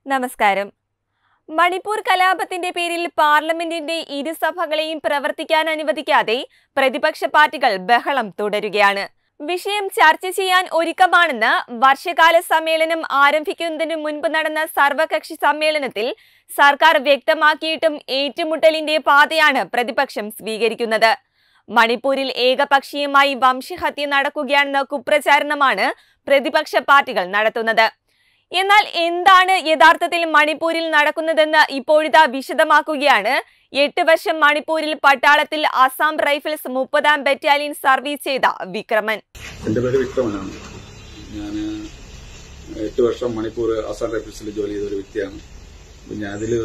നമസ്കാരം മണിപ്പൂർ കലാപത്തിന്റെ പേരിൽ പാർലമെന്റിന്റെ ഇരുസഭകളെയും പ്രവർത്തിക്കാൻ അനുവദിക്കാതെ പ്രതിപക്ഷ പാർട്ടികൾ ബഹളം തുടരുകയാണ് വിഷയം ചർച്ച ചെയ്യാൻ ഒരുക്കമാണെന്ന് വർഷകാല സമ്മേളനം ആരംഭിക്കുന്നതിന് മുൻപ് നടന്ന സർവകക്ഷി സമ്മേളനത്തിൽ സർക്കാർ വ്യക്തമാക്കിയിട്ടും ഏറ്റുമുട്ടലിന്റെ പാതയാണ് പ്രതിപക്ഷം സ്വീകരിക്കുന്നത് മണിപ്പൂരിൽ ഏകപക്ഷീയമായി വംശഹത്യ നടക്കുകയാണെന്ന കുപ്രചാരണമാണ് പ്രതിപക്ഷ പാർട്ടികൾ നടത്തുന്നത് എന്നാൽ എന്താണ് യഥാർത്ഥത്തിൽ മണിപ്പൂരിൽ നടക്കുന്നതെന്ന് ഇപ്പോഴിതാ വിശദമാക്കുകയാണ് എട്ട് വർഷം മണിപ്പൂരിൽ പട്ടാളത്തിൽ അസാം റൈഫിൾസ് മുപ്പതാം ബറ്റാലിയൻ സർവീസ് ചെയ്ത വിക്രമൻ എൻ്റെ പേര് വിക്രമനാണ് ഞാൻ എട്ട് വർഷം മണിപ്പൂർ ആസാം റൈഫിൾസിൽ ജോലി ചെയ്ത ഒരു വ്യക്തിയാണ് അപ്പം ഞാൻ അതിൽ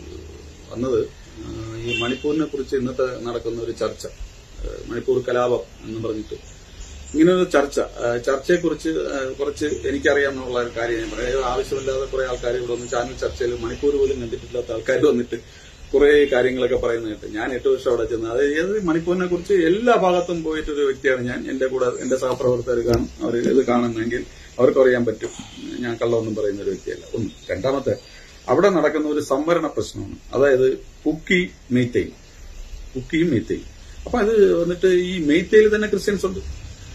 വന്നത് ആ, ഈ മണിപ്പൂരിനെ കുറിച്ച് ഇന്നത്തെ നടക്കുന്ന ഒരു ചർച്ച ആ, മണിപ്പൂർ കലാപം എന്ന് പറഞ്ഞിട്ട് ഇങ്ങനെ ഒരു ചർച്ച ആ, ചർച്ചയെക്കുറിച്ച് ആ, കുറച്ച് എനിക്കറിയാമെന്നുള്ള ഒരു കാര്യം ഞാൻ പറയാം അതായത് ആവശ്യമില്ലാതെ കുറെ ആൾക്കാർ ഇവിടെ ഒന്ന് ചാനൽ ചർച്ചയിൽ മണിപ്പൂർ പോലും കണ്ടിട്ടില്ലാത്ത ആൾക്കാർ വന്നിട്ട് കുറെ കാര്യങ്ങളൊക്കെ പറയുന്നത് കേട്ട് ഞാൻ എട്ട് വർഷം അവിടെ ചെന്ന് അത് ഏത് മണിപ്പൂരിനെ കുറിച്ച് എല്ലാ ഭാഗത്തും പോയിട്ടൊരു വ്യക്തിയാണ് ഞാൻ എന്റെ കൂടെ എന്റെ സഹപ്രവർത്തകർ കാണും അവർ ഇത് കാണുന്നെങ്കിൽ അവർക്ക് അറിയാൻ പറ്റും ഞാൻ കള്ളമൊന്നും പറയുന്ന ഒരു വ്യക്തിയല്ല ഒന്ന് രണ്ടാമത്തെ അവിടെ നടക്കുന്ന ഒരു സംവരണ പ്രശ്നമാണ് അതായത് കുക്കി മെയ്ത്തൈ കുക്കിയും മെയ്ത്തൈ അപ്പൊ അത് വന്നിട്ട് ഈ മെയ്ത്തയിൽ തന്നെ ക്രിസ്ത്യൻസ് ഉണ്ട്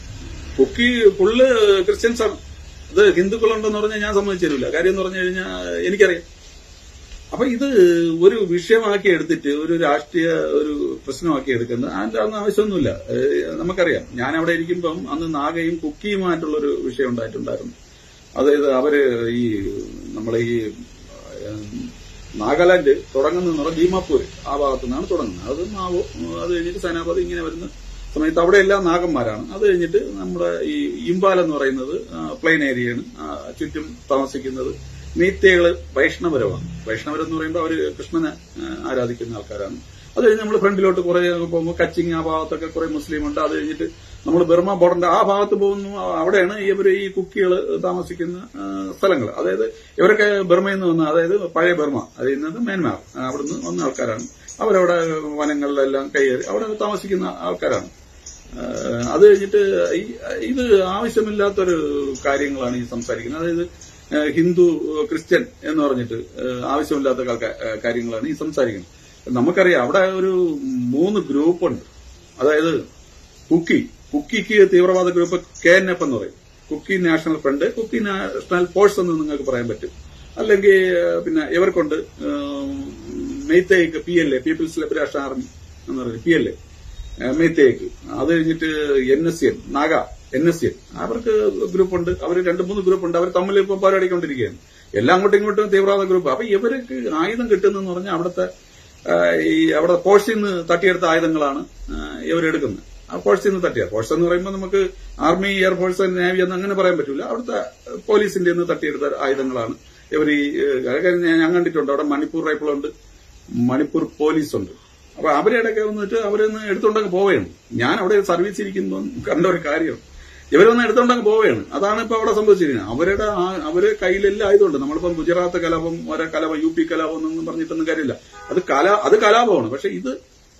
കുക്കി ഫുള്ള് ക്രിസ്ത്യൻസ് ആണ് ഇത് ഹിന്ദുക്കളുണ്ടെന്ന് പറഞ്ഞാൽ ഞാൻ സമ്മതിച്ചു തരില്ല കാര്യം എന്ന് പറഞ്ഞു കഴിഞ്ഞാൽ എനിക്കറിയാം അപ്പൊ ഇത് ഒരു വിഷയമാക്കി എടുത്തിട്ട് ഒരു രാഷ്ട്രീയ ഒരു പ്രശ്നമാക്കി എടുക്കുന്നത് അതിന്റെ അന്ന് ആവശ്യമൊന്നുമില്ല ഏഹ് നമുക്കറിയാം ഞാൻ അവിടെ ഇരിക്കുമ്പം അന്ന് നാഗയും കുക്കിയുമായിട്ടുള്ള ഒരു വിഷയം ഉണ്ടായിട്ടുണ്ടായിരുന്നു അതായത് അവര് ഈ നമ്മളെ ഈ ഏഹ്, നാഗാലാൻഡ് തുടങ്ങുന്ന പറഞ്ഞാൽ ദീമാപൂർ ആ ഭാഗത്തു നിന്നാണ് തുടങ്ങുന്നത് അത് മാവോ അത് കഴിഞ്ഞിട്ട് സേനാപതി ഇങ്ങനെ വരുന്ന സമയത്ത് അവിടെ എല്ലാം നാഗന്മാരാണ് അത് കഴിഞ്ഞിട്ട് നമ്മുടെ ഈ ഇമ്പാൽ എന്ന് പറയുന്നത് പ്ലെയിൻ ഏരിയയാണ് ആ, ചുറ്റും താമസിക്കുന്നത് മീത്തകള് വൈഷ്ണവരമാണ് വൈഷ്ണവരം എന്ന് പറയുമ്പോൾ അവര് കൃഷ്ണനെ ആ, ആരാധിക്കുന്ന ആൾക്കാരാണ് അത് കഴിഞ്ഞ് നമ്മൾ ഫ്രണ്ടിലോട്ട് കുറെ പോകുമ്പോൾ കച്ചിങ് ആ ഭാഗത്തൊക്കെ കുറെ മുസ്ലിം ഉണ്ട് അത് കഴിഞ്ഞിട്ട് നമ്മൾ ബർമ ബോർഡറിന്റെ ആ ഭാഗത്ത് പോകുന്നു അവിടെയാണ് ഇവർ ഈ കുക്കികൾ താമസിക്കുന്ന സ്ഥലങ്ങൾ അതായത് ഇവരൊക്കെ ബർമയിൽ നിന്ന് വന്ന അതായത് പഴയ ബർമ അത് ഇന്നത് മ്യാൻമാർ ആ, അവിടുന്ന് വന്ന ആൾക്കാരാണ് അവരവിടെ വനങ്ങളിലെല്ലാം കൈയേറി അവിടെ താമസിക്കുന്ന ആൾക്കാരാണ് ആ, അത് കഴിഞ്ഞിട്ട് ഈ- ഇത് ആവശ്യമില്ലാത്തൊരു കാര്യങ്ങളാണ് ഈ സംസാരിക്കുന്നത് അതായത് ആ, ഹിന്ദു ക്രിസ്ത്യൻ എന്ന് പറഞ്ഞിട്ട് ആ, ആവശ്യമില്ലാത്ത കാ- ആ, കാര്യങ്ങളാണ് ഈ സംസാരിക്കുന്നത് നമുക്കറിയാം അവിടെ ഒരു മൂന്ന് ഗ്രൂപ്പുണ്ട് അതായത് കുക്കി കുക്കിക്ക് തീവ്രവാദ ഗ്രൂപ്പ് കെ എൻ എഫ് എന്ന് പറയും Kuki National Front Kuki National Force എന്ന് നിങ്ങൾക്ക് പറയാൻ പറ്റും അല്ലെങ്കിൽ ആ, പിന്നെ ഇവർക്കുണ്ട് മെയ്ത്തേക്ക് P L A People's Liberation Army എന്ന് പറയുന്നത് പി എൽ എ മെയ്ത്തേക്ക് അത് കഴിഞ്ഞിട്ട് N S N Naga N S N അവർക്ക് ഗ്രൂപ്പുണ്ട് അവർ രണ്ട് മൂന്ന് ഗ്രൂപ്പുണ്ട് അവർ തമ്മിൽ ഇപ്പൊ പോരാടിക്കൊണ്ടിരിക്കുകയാണ് എല്ലാം അങ്ങോട്ടും ഇങ്ങോട്ടും തീവ്രവാദ ഗ്രൂപ്പ് അപ്പൊ ഇവർക്ക് ആയുധം കിട്ടുന്നെന്ന് പറഞ്ഞാൽ അവിടുത്തെ ആ, ഈ അവിടെ പോസ്റ്റിൽ നിന്ന് തട്ടിയെടുത്ത ആയുധങ്ങളാണ് ഇവരെടുക്കുന്നത് ആ പോസ്റ്റിൽ നിന്ന് തട്ടിയ പോസ്റ്റ് എന്ന് പറയുമ്പോൾ നമുക്ക് ആർമി എയർഫോഴ്സ് നേവി എന്ന് അങ്ങനെ പറയാൻ പറ്റില്ല അവിടുത്തെ പോലീസിന്റെ നിന്ന് തട്ടിയെടുത്ത ആയുധങ്ങളാണ് ഇവർ ഈ ഏഹ്, കാര്യം ഞാൻ ഞാൻ കണ്ടിട്ടുണ്ട് അവിടെ മണിപ്പൂർ റൈഫിളുണ്ട് മണിപ്പൂർ പോലീസ് ഉണ്ട് അപ്പൊ അവരിടയ്ക്ക് വന്നിട്ട് അവരൊന്ന് എടുത്തുകൊണ്ടങ്ങ് പോവുകയാണ് ഞാൻ അവിടെ സർവീസ് ഇരിക്കുമ്പോൾ കണ്ട ഒരു കാര്യം ഇവരൊന്ന് എടുത്തുകൊണ്ടങ്ങ് പോവുകയാണ് അതാണ് ഇപ്പൊ അവിടെ സംഭവിച്ചിരിക്കുന്നത് അവരുടെ ആ- അവര് കയ്യിലെല്ലാം ആയതുകൊണ്ട് നമ്മളിപ്പം ഗുജറാത്ത് കലാപം ഓരോ കലാപം യു പി കലാപം എന്നൊന്നും പറഞ്ഞിട്ടൊന്നും കാര്യമില്ല അത് കലാ അത് കലാപമാണ് പക്ഷെ ഇത്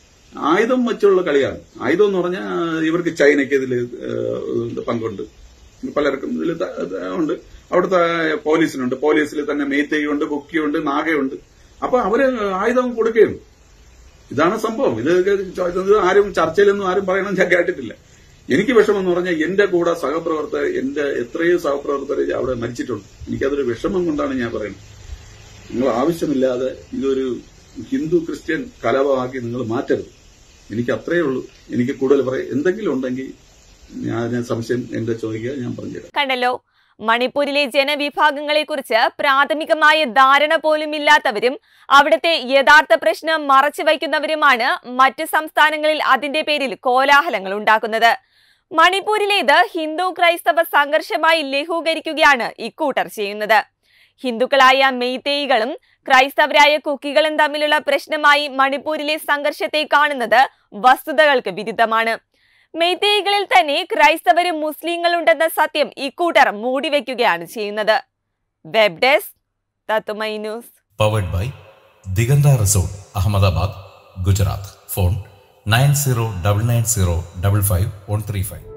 ആയുധം വെച്ചുള്ള കളിയാണ് ആയുധം എന്ന് പറഞ്ഞാൽ ഇവർക്ക് ചൈനയ്ക്ക് ഇതിൽ പങ്കുണ്ട് പലർക്കും ഇതിൽ ഉണ്ട് അവിടുത്തെ പോലീസിനുണ്ട് പോലീസിൽ തന്നെ മേത്തയുണ്ട് ബുക്കിയുണ്ട് നാഗയുണ്ട് അപ്പൊ അവര് ആയുധം കൊടുക്കുകയും ഇതാണ് സംഭവം ഇത് ഇത് ആരും ചർച്ചയിലൊന്നും ആരും പറയണം ഞാൻ കേട്ടിട്ടില്ല എനിക്ക് വിഷമം എന്ന് പറഞ്ഞാൽ എന്റെ കൂടെ സഹപ്രവർത്തകർ എന്റെ എത്രയോ സഹപ്രവർത്തകർ അവിടെ മരിച്ചിട്ടുണ്ട് എനിക്കതൊരു വിഷമം കൊണ്ടാണ് ഞാൻ പറയുന്നത് നിങ്ങൾ ആവശ്യമില്ലാതെ ഇതൊരു ഹിന്ദു ക്രിസ്ത്യൻ കലാപമാക്കി നിങ്ങൾ മാറ്റരുത് എനിക്ക് അത്രയേ ഉള്ളൂ എനിക്ക് കൂടുതൽ പറയാം എന്തെങ്കിലും ഉണ്ടെങ്കിൽ ഞാൻ സംശയം എന്റെ ചോദിക്കുക ഞാൻ പറഞ്ഞുതരാം കണ്ടല്ലോ മണിപ്പൂരിലെ ജനവിഭാഗങ്ങളെക്കുറിച്ച് പ്രാഥമികമായ ധാരണ പോലും ഇല്ലാത്തവരും അവിടുത്തെ യഥാർത്ഥ പ്രശ്നം മറച്ചു വയ്ക്കുന്നവരുമാണ് മറ്റ് സംസ്ഥാനങ്ങളിൽ അതിന്റെ പേരിൽ കോലാഹലങ്ങൾ ഉണ്ടാക്കുന്നത് മണിപ്പൂരിലേത് ഹിന്ദു ക്രൈസ്തവ സംഘർഷമായി ലഘൂകരിക്കുകയാണ് ഇക്കൂട്ടർ ചെയ്യുന്നത് ഹിന്ദുക്കളായ മെയ്തേയികളും ക്രൈസ്തവരായ കുക്കികളും തമ്മിലുള്ള പ്രശ്നമായി മണിപ്പൂരിലെ സംഘർഷത്തെ കാണുന്നത് വസ്തുതകൾക്ക് വിരുദ്ധമാണ് മെയ്തേയികളിൽ തന്നെ ക്രൈസ്തവരും മുസ്ലിങ്ങളുണ്ടെന്ന സത്യം ഇക്കൂട്ടർ മൂടിവെക്കുകയാണ് ചെയ്യുന്നത് വെബ് ഡെസ്ക് തത്തുമൈ news powered by Diganta Resort Ahmedabad Gujarat phone nine zero double nine zero double five one three five